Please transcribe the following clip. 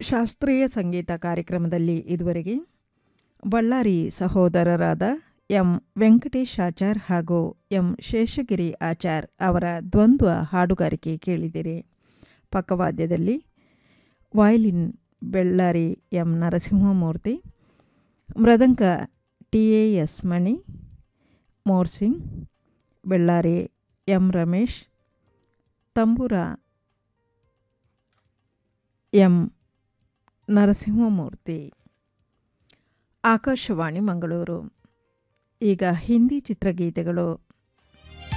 ಶಾಸ್ತ್ರೀಯ ಸಂಗೀತ ಕಾರ್ಯಕ್ರಮದಲ್ಲಿ ಇದುವರೆಗೆ ಬಳ್ಳಾರಿ ಸಹೋದರರಾದ ಎಂ ವೆಂಕಟೇಶ್ ಆಚಾರ್ ಹಾಗೂ ಎಂ ಶೇಷಗಿರಿ ಆಚಾರ್ ಅವರ ದ್ವಂದ್ವ ಹಾಡುಗಾರಿಕೆ ಕೇಳಿದಿರಿ ಪಕ್ಕವಾದ್ಯದಲ್ಲಿ ವಾಯ್ಲಿನ್ ಬೆಳ್ಳಾರಿ ಎಂ ನರಸಿಂಹಮೂರ್ತಿ ಮೃದಂಗ ಟಿ ಎ ಎಸ್ ಮಣಿ ಮೋರ್ಸಿಂಗ್ ಬೆಳ್ಳಾರಿ ಎಂ ರಮೇಶ್ ತಂಬೂರ ಎಂ ನರಸಿಂಹಮೂರ್ತಿ ಆಕಾಶವಾಣಿ ಮಂಗಳೂರು ಈಗ ಹಿಂದಿ ಚಿತ್ರಗೀತೆಗಳು